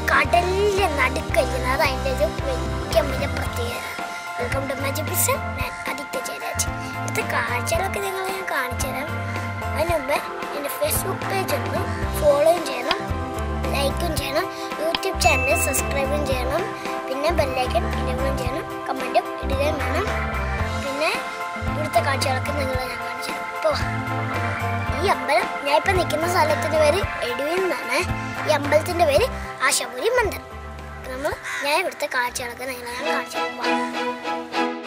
കടലിലെ നടുക്കരിക്കുന്നത് അത് അതിൻ്റെ ഒരു ഏറ്റവും വലിയ പ്രത്യേകത വെൽക്കം ടു മാജിക് പിസ ഞാൻ ആദിത്യ ജയരാജ് ഇവിടുത്തെ കാഴ്ചകളൊക്കെ നിങ്ങളെ ഞാൻ കാണിച്ചു തരാം അതിന് മുമ്പ് എൻ്റെ ഫേസ്ബുക്ക് പേജ് ഒന്ന് ഫോളോയും ചെയ്യണം ലൈക്കും ചെയ്യണം യൂട്യൂബ് ചാനൽ സബ്സ്ക്രൈബും ചെയ്യണം പിന്നെ ബെല്ലൈക്കൻ ഇടുകയും ചെയ്യണം കമൻറ്റും ഇടുകയും വേണം പിന്നെ ഇവിടുത്തെ കാഴ്ചകളൊക്കെ നിങ്ങളെ ഞാൻ കാണിച്ചു തരാം ഇപ്പോൾ ഈ അമ്പലം ഞാൻ ഇപ്പൊ നിൽക്കുന്ന സ്ഥലത്തിന്റെ പേര് എഡുവിൻ എന്നാണ് ഈ അമ്പലത്തിന്റെ പേര് ആശാപുരി മന്ദിർ നമ്മൾ ഞാൻ ഇവിടുത്തെ കാഴ്ചകളൊക്കെ നിങ്ങളെ ഞാൻ കാണിച്ചു തരാം. വാ.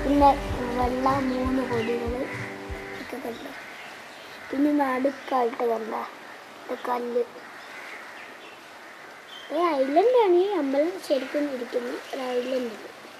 പിന്നെ വെള്ള മൂന്ന് കൊടികൾ ഒക്കെ കണ്ട പിന്നെ നടുക്കായിട്ട് കണ്ട ഇത് കല്ല് ഒരു ഐലൻഡാണ് ഈ അമ്പലം ശരിക്കും ഇരിക്കുന്നത് ഒരു ഐലൻഡ്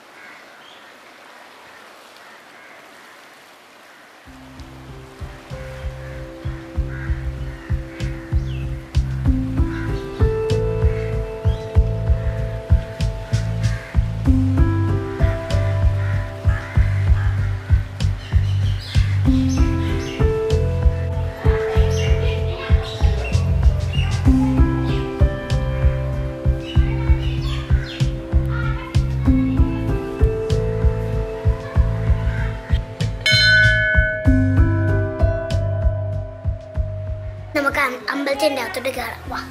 നമുക്ക് അം- അമ്പലത്തിന്റെ അകത്തോട്ട് കയറാം വാ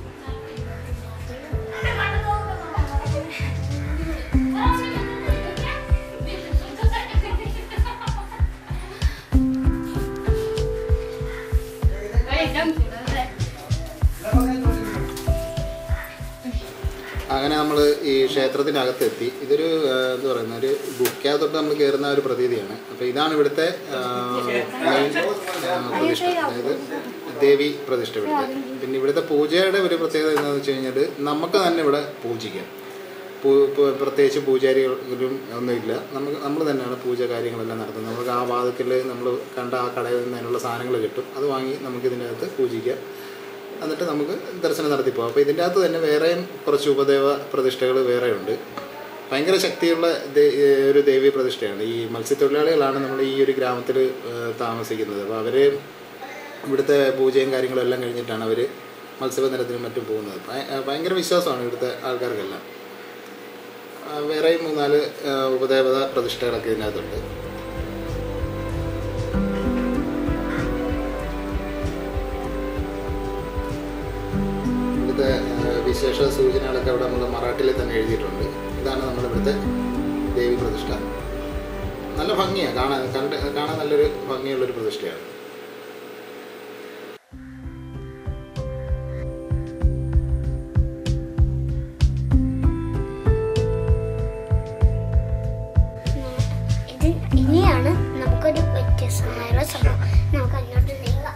അങ്ങനെ നമ്മൾ ഈ ക്ഷേത്രത്തിനകത്തെത്തി ഇതൊരു ആ, എന്താ പറയുന്ന ഒരു ഗുഹയ്ക്കകത്തോട്ട് നമ്മൾ കയറുന്ന ഒരു പ്രതീതിയാണ് അപ്പോൾ ഇതാണ് ഇവിടുത്തെ മെയിൻ പ്രതിഷ്ഠ അതായത് ദേവി പ്രതിഷ്ഠ ഇവിടുത്തെ പിന്നെ ഇവിടുത്തെ പൂജയുടെ ഒരു പ്രത്യേകത എന്താണെന്ന് വെച്ച് കഴിഞ്ഞാൽ നമുക്ക് തന്നെ ഇവിടെ പൂജിക്കാം പൂ പൂ- പ്രത്യേകിച്ച് പൂജാരികളും ഒന്നുമില്ല നമുക്ക് നമ്മൾ തന്നെയാണ് പൂജ കാര്യങ്ങളെല്ലാം നടത്തുന്നത് നമുക്ക് ആ വാതിക്കൽ നമ്മൾ കണ്ട ആ കടയിൽ നിന്ന് അതിനുള്ള സാധനങ്ങൾ കിട്ടും അത് വാങ്ങി നമുക്ക് ഇതിൻ്റെ അകത്ത് പൂജിക്കാം എന്നിട്ട് നമുക്ക് ദർശനം നടത്തി പോകാം അപ്പോൾ ഇതിൻ്റെ അകത്ത് തന്നെ വേറെയും കുറച്ച് ഉപദേവ പ്രതിഷ്ഠകൾ വേറെയുണ്ട് ഭയങ്കര ശക്തിയുള്ള ദേ- ഒരു ദേവീ പ്രതിഷ്ഠയാണ് ഈ മത്സ്യത്തൊഴിലാളികളാണ് നമ്മൾ ഈ ഒരു ഗ്രാമത്തിൽ താമസിക്കുന്നത് അപ്പോൾ അവർ ഇവിടുത്തെ പൂജയും കാര്യങ്ങളും എല്ലാം കഴിഞ്ഞിട്ടാണ് അവർ മത്സ്യബന്ധനത്തിനും മറ്റും പോകുന്നത് ഭയ- ഭയങ്കര വിശ്വാസമാണ് ഇവിടുത്തെ ആൾക്കാർക്കെല്ലാം ആ, വേറെയും മൂന്നാല് ആ, ഉപദേവത പ്രതിഷ്ഠകളൊക്കെ ഇതിനകത്തുണ്ട് ഇവിടുത്തെ ആ, വിശേഷ സൂചനകളൊക്കെ അവിടെ നമ്മൾ മറാഠിയിൽ തന്നെ എഴുതിയിട്ടുണ്ട് ഇതാണ് നമ്മുടെ ഇവിടുത്തെ ദേവി പ്രതിഷ്ഠ നല്ല ഭംഗിയാണ് കാണാൻ കണ്ട് കാണാൻ നല്ലൊരു ഭംഗിയുള്ളൊരു പ്രതിഷ്ഠയാണ് ഇത് ഇനിയാണ് നമുക്കൊരു വ്യത്യസ്തമായ സംഭവം നമുക്ക് അങ്ങോട്ട് നീങ്ങാം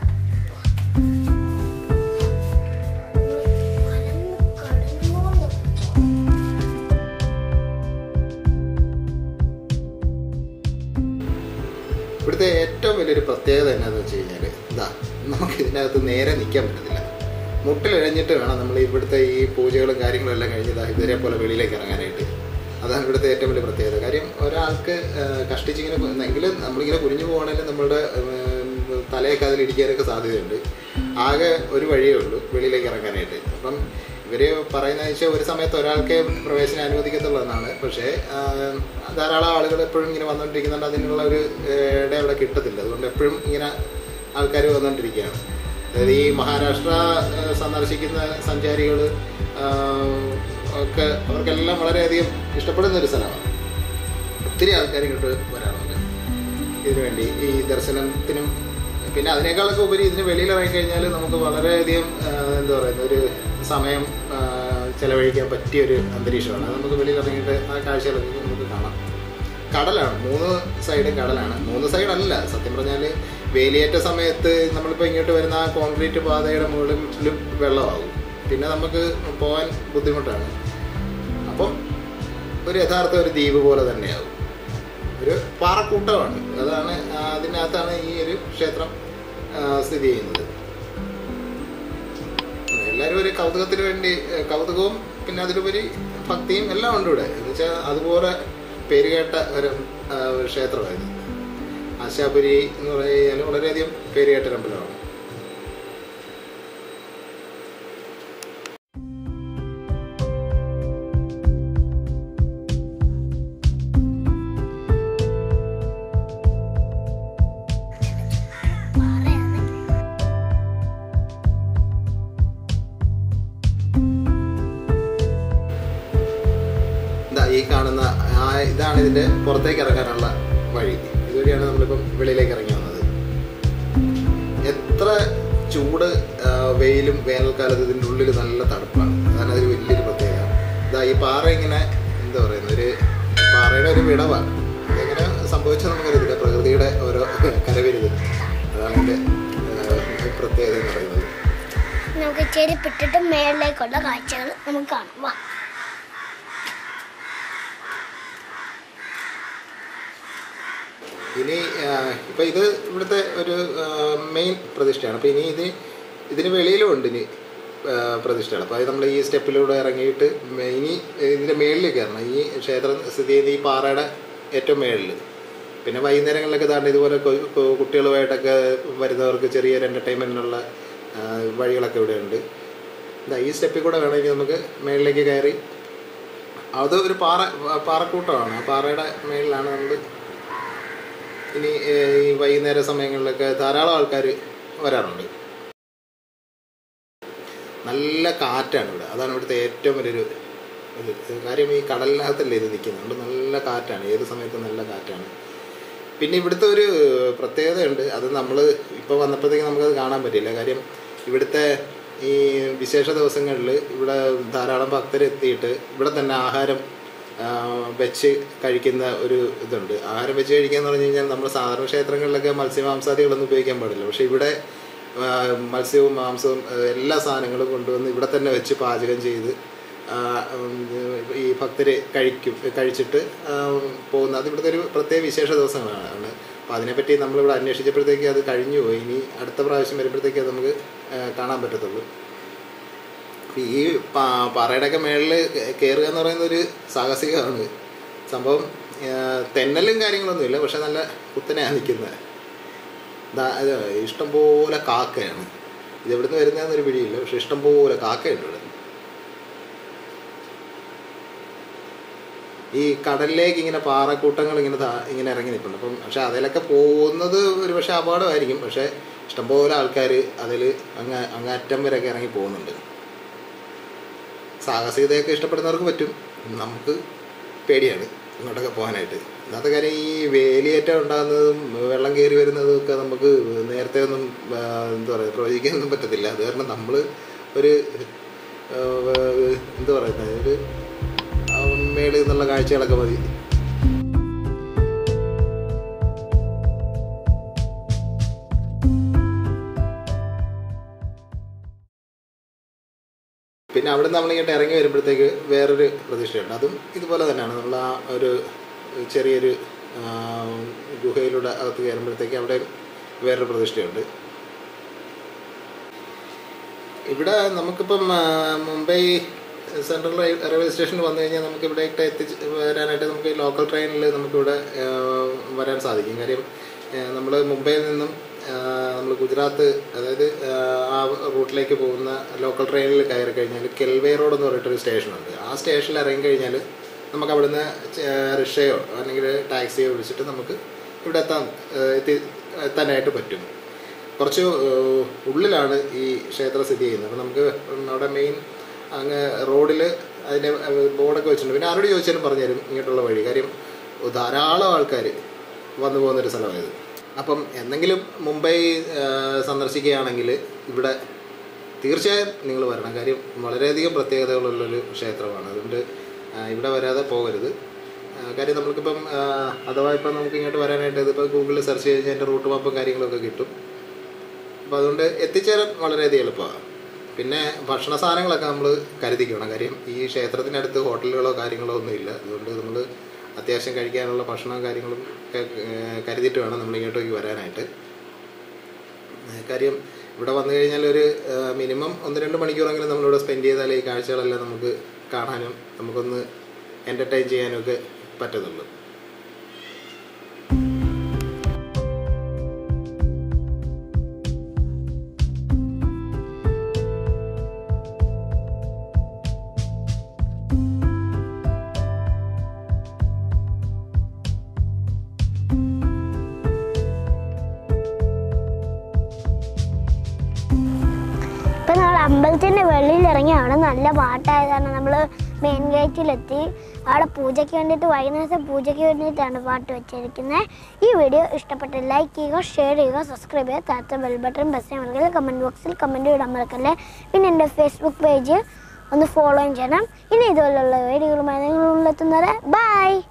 ഇവിടുത്തെ ഏറ്റവും വലിയൊരു പ്രത്യേകത എന്നാന്ന് വെച്ച് കഴിഞ്ഞാൽ ഇതാ നമുക്ക് ഇതിനകത്ത് നേരെ നിൽക്കാൻ പറ്റത്തില്ല മുട്ടിലിഴഞ്ഞിട്ട് വേണം നമ്മൾ ഇവിടുത്തെ ഈ പൂജകളും കാര്യങ്ങളും എല്ലാം കഴിഞ്ഞ് ഇതാ ഇവരെ പോലെ വെളിയിലേക്ക് ഇറങ്ങാനായിട്ട് അതാണ് ഇവിടുത്തെ ഏറ്റവും വലിയ പ്രത്യേകത കാര്യം ഒരാൾക്ക് ആ, കഷ്ടിച്ചിങ്ങനെ പോ- എങ്കിലും നമ്മളിങ്ങനെ കുനിഞ്ഞു പോകണമെങ്കിൽ നമ്മളുടെ ഉം, തലയൊക്കെ അതിലിടിക്കാനൊക്കെ സാധ്യതയുണ്ട് ആകെ ഒരു വഴിയേ ഉള്ളൂ വെളിയിലേക്ക് ഇറങ്ങാനായിട്ട് അപ്പം ഇവർ പറയുന്നത് വെച്ചാൽ ഒരു സമയത്ത് ഒരാൾക്ക് പ്രവേശനം അനുവദിക്കത്തുള്ളതാണ് പക്ഷേ ആ, ധാരാളം ആളുകൾ എപ്പോഴും ഇങ്ങനെ വന്നുകൊണ്ടിരിക്കുന്നുണ്ട് അതിനുള്ള ഒരു ഏഹ്, ഇട അവിടെ കിട്ടത്തില്ല അതുകൊണ്ട് എപ്പോഴും ഇങ്ങനെ ആൾക്കാർ വന്നുകൊണ്ടിരിക്കുകയാണ് അതായത് ഈ മഹാരാഷ്ട്ര ഏഹ്, സന്ദർശിക്കുന്ന സഞ്ചാരികൾ ഒക്കെ അവർക്കെല്ലാം വളരെയധികം ഇഷ്ടപ്പെടുന്ന ഒരു സ്ഥലമാണ് ഒത്തിരി ആൾക്കാർ ഇങ്ങോട്ട് വരാറുണ്ട് ഇതിനു വേണ്ടി ഈ ദർശനത്തിനും പിന്നെ അതിനേക്കാളൊക്കെ ഉപരി ഇതിന് വെളിയിൽ ഇറങ്ങിക്കഴിഞ്ഞാൽ നമുക്ക് വളരെയധികം ആ, എന്താ പറയുന്നത് ഒരു സമയം ആ, ചെലവഴിക്കാൻ പറ്റിയ ഒരു അന്തരീക്ഷമാണ് അത് നമുക്ക് വെളിയിൽ ഇറങ്ങിയിട്ട് ആ കാഴ്ചകളൊക്കെ നമുക്ക് കാണാം കടലാണ് മൂന്ന് സൈഡും കടലാണ് മൂന്ന് സൈഡ് അല്ല സത്യം പറഞ്ഞാൽ വേലിയേറ്റ സമയത്ത് നമ്മളിപ്പോൾ ഇങ്ങോട്ട് വരുന്ന ആ കോൺക്രീറ്റ് പാതയുടെ മുകളിലും വെള്ളമാകും പിന്നെ നമുക്ക് പോകാൻ ബുദ്ധിമുട്ടാണ് അപ്പം ഒരു യഥാർത്ഥ ഒരു ദ്വീപ് പോലെ തന്നെയാകും ഒരു പാറക്കൂട്ടമാണ് അതാണ് ആ, അതിനകത്താണ് ഈ ഒരു ക്ഷേത്രം ആ, സ്ഥിതി ചെയ്യുന്നത് എല്ലാവരും ഒരു കൗതുകത്തിന് വേണ്ടി ഏ, കൗതുകവും പിന്നെ അതിലുപരി ഭക്തിയും എല്ലാം ഉണ്ട് ഇവിടെ എന്ന് വെച്ചാൽ അതുപോലെ പേരുകേട്ട ഒരു ആ, ഒരു ക്ഷേത്രമായിരുന്നു ആശാപുരി എന്ന് പറഞ്ഞാൽ വളരെയധികം പേരുകേട്ട ഒരു അമ്പലമാണ് പാറയാണ് ഇതാ ഈ കാണുന്ന ആ ഇതാണ് ഇതിന്റെ പുറത്തേക്ക് ഇറങ്ങാനുള്ള വഴി ഇതുവഴിയാണ് നമ്മളിപ്പം വെളിയിലേക്ക് ഇറങ്ങി വന്നത് എത്ര ചൂട് ആ, വെയിലും വേനൽക്കാലത്ത് ഇതിൻ്റെ ഉള്ളിൽ നല്ല തണുപ്പാണ് അതാണ് അതൊരു വലിയൊരു പ്രത്യേകത ഇതാ ഈ പാറ ഇങ്ങനെ എന്താ പറയുന്നത് ഒരു പാറയുടെ ഒരു വിടവാണ് ഇതെങ്ങനെ സംഭവിച്ചത് നമുക്കറിയത്തില്ല പ്രകൃതിയുടെ ഓരോ കരവിരുത് അതാണ് എൻ്റെ പ്രത്യേകത എന്ന് പറയുന്നത് നമുക്ക് ചെരുപ്പിട്ടിട്ട് മേളിലേക്കുള്ള കാഴ്ചകൾ നമുക്ക് കാണാം വാ ഇനി ഇപ്പം ഇത് ഇവിടുത്തെ ഒരു മെയിൻ പ്രതിഷ്ഠയാണ് അപ്പോൾ ഇനി ഇത് ഇതിന് വെളിയിലും ഉണ്ട് ഇനി ആ, പ്രതിഷ്ഠകൾ അപ്പോൾ അത് നമ്മൾ ഈ സ്റ്റെപ്പിലൂടെ ഇറങ്ങിയിട്ട് മെ- ഇനി ഇതിൻ്റെ മേളിൽ കയറണം ഈ ക്ഷേത്രം സ്ഥിതി ചെയ്യുന്ന ഈ പാറയുടെ ഏറ്റവും മേളിൽ പിന്നെ വൈകുന്നേരങ്ങളിലൊക്കെ താണ്ട് ഇതുപോലെ കൊ- കൊ- കുട്ടികളുമായിട്ടൊക്കെ വരുന്നവർക്ക് ചെറിയൊരു എൻ്റർടൈൻമെൻറ്റിനുള്ള വഴികളൊക്കെ ഇവിടെ ഉണ്ട് ഇതാ ഈ സ്റ്റെപ്പിൽ കൂടെ വേണമെങ്കിൽ നമുക്ക് മേളിലേക്ക് കയറി അത് ഒരു പാറ പാറക്കൂട്ടമാണ് ആ പാറയുടെ മേളിലാണ് നമ്മൾ ഇനി ഏഹ്, ഈ വൈകുന്നേര സമയങ്ങളിലൊക്കെ ധാരാളം ആൾക്കാർ വരാറുണ്ട് നല്ല കാറ്റാണ് ഇവിടെ അതാണ് ഇവിടുത്തെ ഏറ്റവും വലിയൊരു ഇത് കാര്യം ഈ കടലിനകത്തല്ലേ ഇത് നിൽക്കുന്നുണ്ട് നല്ല കാറ്റാണ് ഏത് സമയത്തും നല്ല കാറ്റാണ് പിന്നെ ഇവിടുത്തെ ഒരു പ്രത്യേകതയുണ്ട് അത് നമ്മൾ ഇപ്പോൾ വന്നപ്പോഴത്തേക്ക് നമുക്കത് കാണാൻ പറ്റില്ല കാര്യം ഇവിടുത്തെ ഈ വിശേഷ ദിവസങ്ങളിൽ ഇവിടെ ധാരാളം ഭക്തരെത്തിയിട്ട് ഇവിടെ തന്നെ ആഹാരം ആ, വെച്ച് കഴിക്കുന്ന ഒരു ഇതുണ്ട് ആഹാരം വെച്ച് കഴിക്കുക എന്ന് പറഞ്ഞു കഴിഞ്ഞാൽ നമ്മൾ സാധാരണ ക്ഷേത്രങ്ങളിലൊക്കെ മത്സ്യമാംസാദികളൊന്നും ഉപയോഗിക്കാൻ പാടില്ല പക്ഷേ ഇവിടെ ആ, മത്സ്യവും മാംസവും ആ, എല്ലാ സാധനങ്ങളും കൊണ്ടുവന്ന് ഇവിടെ തന്നെ വെച്ച് പാചകം ചെയ്ത് ആ, ഉം, ഈ ഭക്തര് കഴിക്കും കഴിച്ചിട്ട് ആ, പോകുന്ന അത് ഇവിടുത്തെ ഒരു പ്രത്യേക വിശേഷ ദിവസങ്ങളാണ് അപ്പോൾ അതിനെപ്പറ്റി നമ്മളിവിടെ അന്വേഷിച്ചപ്പോഴത്തേക്ക് അത് കഴിഞ്ഞു പോയി ഇനി അടുത്ത പ്രാവശ്യം വരുമ്പോഴത്തേക്ക് അത് നമുക്ക് ആ, കാണാൻ പറ്റത്തുള്ളൂ അപ്പോൾ ഈ പാ- പാറയുടെയൊക്കെ മേളിൽ കയറുക എന്ന് പറയുന്ന ഒരു സാഹസികമാണ് സംഭവം ആ, തെന്നലും കാര്യങ്ങളൊന്നുമില്ല പക്ഷെ നല്ല കുത്തനെയാണ് നിൽക്കുന്നത് ദാ- ഇത് ഇഷ്ടംപോലെ കാക്കയാണ് ഇത് എവിടുന്ന് വരുന്നതെന്നൊരു പിടിയില്ല പക്ഷെ ഇഷ്ടംപോലെ കാക്കയുണ്ട് ഇവിടെ ഈ കടലിലേക്ക് ഇങ്ങനെ പാറക്കൂട്ടങ്ങൾ ഇങ്ങനെ താ- ഇങ്ങനെ ഇറങ്ങി നിൽപ്പുണ്ട് അപ്പം പക്ഷെ അതിലൊക്കെ പോകുന്നത് ഒരു പക്ഷേ അപകടമായിരിക്കും പക്ഷേ ഇഷ്ടംപോലെ ആൾക്കാർ അതിൽ അങ്ങ് അങ്ങറ്റം വരെയൊക്കെ ഇറങ്ങി പോകുന്നുണ്ട് സാഹസികതയൊക്കെ ഇഷ്ടപ്പെടുന്നവർക്ക് പറ്റും നമുക്ക് പേടിയാണ് ഇങ്ങോട്ടൊക്കെ പോകാനായിട്ട് ഇന്നത്തെ കാര്യം ഈ വേലിയേറ്റം ഉണ്ടാകുന്നതും വെള്ളം കയറി വരുന്നതും ഒക്കെ നമുക്ക് നേരത്തെ ഒന്നും ആ, എന്താ പറയുക പ്രവചിക്കാനൊന്നും പറ്റത്തില്ല അത് കാരണം നമ്മൾ ഒരു ആ, എന്താ പറയുന്നത് ഒരു ആ, മേളിൽ നിന്നുള്ള കാഴ്ചകളൊക്കെ മതി പിന്നെ അവിടെ നിന്ന് നമ്മളിങ്ങോട്ട് ഇറങ്ങി വരുമ്പോഴത്തേക്ക് വേറൊരു പ്രതിഷ്ഠയുണ്ട് അതും ഇതുപോലെ തന്നെയാണ് നമ്മൾ ആ ഒരു ചെറിയൊരു ആ, ഗുഹയിലൂടെ അകത്ത് കയറുമ്പോഴത്തേക്ക് അവിടെ വേറൊരു പ്രതിഷ്ഠയുണ്ട് ഇവിടെ നമുക്കിപ്പം ആ, മുംബൈ സെൻട്രൽ റെയിൽ റെയിൽവേ സ്റ്റേഷനിൽ വന്നു കഴിഞ്ഞാൽ നമുക്ക് ഇവിടേക്ക് എത്തിച്ച് വരാനായിട്ട് നമുക്ക് ലോക്കൽ ട്രെയിനിൽ നമുക്കിവിടെ ആ, വരാൻ സാധിക്കും കാര്യം നമ്മൾ മുംബൈയിൽ നിന്നും നമ്മൾ ഗുജറാത്ത് അതായത് ആ, ആ റൂട്ടിലേക്ക് പോകുന്ന ലോക്കൽ ട്രെയിനിൽ കയറി കഴിഞ്ഞാൽ കെൽവേ റോഡ് എന്ന് പറഞ്ഞിട്ടൊരു സ്റ്റേഷനുണ്ട് ആ സ്റ്റേഷനിൽ ഇറങ്ങി കഴിഞ്ഞാൽ നമുക്ക് അവിടുന്ന് ച- റിക്ഷയോ അല്ലെങ്കിൽ ടാക്സിയോ വിളിച്ചിട്ട് നമുക്ക് ഇവിടെ എത്താൻ ആ, എത്തി എത്താനായിട്ട് പറ്റും കുറച്ച് ഏഹ്, ഉള്ളിലാണ് ഈ ക്ഷേത്രം സ്ഥിതി ചെയ്യുന്നത് അപ്പോൾ നമുക്ക് അവിടെ മെയിൻ അങ്ങ് റോഡിൽ അതിൻ്റെ ബോർഡൊക്കെ വെച്ചിട്ടുണ്ട് പിന്നെ ആരോട് ചോദിച്ചാലും പറഞ്ഞുതരും ഇങ്ങോട്ടുള്ള വഴി കാര്യം ധാരാളം ആൾക്കാർ വന്നു പോകുന്നൊരു സ്ഥലമായത് അപ്പം എന്തെങ്കിലും മുംബൈ ഏഹ്, സന്ദർശിക്കുകയാണെങ്കിൽ ഇവിടെ തീർച്ചയായും നിങ്ങൾ വരണം കാര്യം വളരെയധികം പ്രത്യേകതകളുള്ളൊരു ക്ഷേത്രമാണ് അതുകൊണ്ട് ആ, ഇവിടെ വരാതെ പോകരുത് ആ, കാര്യം നമ്മൾക്കിപ്പം ആ, അഥവാ ഇപ്പം നമുക്ക് ഇങ്ങോട്ട് വരാനായിട്ട് ഇതിപ്പോൾ ഗൂഗിളിൽ സെർച്ച് ചെയ്ത് കഴിഞ്ഞാൽ അതിൻ്റെ റൂട്ട് മാപ്പും കാര്യങ്ങളൊക്കെ കിട്ടും അപ്പോൾ അതുകൊണ്ട് എത്തിച്ചേരാൻ വളരെയധികം എളുപ്പമാണ് പിന്നെ ഭക്ഷണ സാധനങ്ങളൊക്കെ നമ്മൾ കരുതിക്കണം കാര്യം ഈ ക്ഷേത്രത്തിനടുത്ത് ഹോട്ടലുകളോ കാര്യങ്ങളോ ഒന്നുമില്ല അതുകൊണ്ട് നമ്മൾ അത്യാവശ്യം കഴിക്കാനുള്ള ഭക്ഷണവും കാര്യങ്ങളും ഒക്കെ ഏഹ്, കരുതിയിട്ട് വേണം നമ്മൾ ഇങ്ങോട്ടേക്ക് വരാനായിട്ട് ഏഹ്, കാര്യം ഇവിടെ വന്നു കഴിഞ്ഞാൽ ഒരു മിനിമം ഒന്ന് രണ്ട് മണിക്കൂറെങ്കിലും നമ്മളിവിടെ സ്പെൻഡ് ചെയ്താലേ ഈ കാഴ്ചകളെല്ലാം നമുക്ക് കാണാനും നമുക്കൊന്ന് എൻ്റർടൈൻ ചെയ്യാനും ഒക്കെ പറ്റത്തുള്ളൂ ഇപ്പം നമ്മൾ അമ്പലത്തിൻ്റെ വെളിയിൽ ഇറങ്ങി അവിടെ നല്ല പാട്ടായതാണ് നമ്മൾ മെയിൻ ഗേറ്റിലെത്തി അവിടെ പൂജയ്ക്ക് വേണ്ടിയിട്ട് വൈകുന്നേരത്തെ പൂജയ്ക്ക് വേണ്ടിയിട്ടാണ് പാട്ട് വെച്ചിരിക്കുന്നത് ഈ വീഡിയോ ഇഷ്ടപ്പെട്ട ലൈക്ക് ചെയ്യുക ഷെയർ ചെയ്യുക സബ്സ്ക്രൈബ് ചെയ്യുക താഴത്തെ ബെൽ ബട്ടൺ പ്രസ് നൽകുക കമൻറ്റ് ബോക്സിൽ കമൻറ്റ് ഇടാൻ മറക്കല്ലേ പിന്നെ എൻ്റെ ഫേസ്ബുക്ക് പേജ് ഒന്ന് ഫോളോയും ചെയ്യണം ഇനി ഇതുപോലുള്ള വീഡിയോകളുമായി നിങ്ങൾ ഉള്ളെത്തുന്നത് ബൈ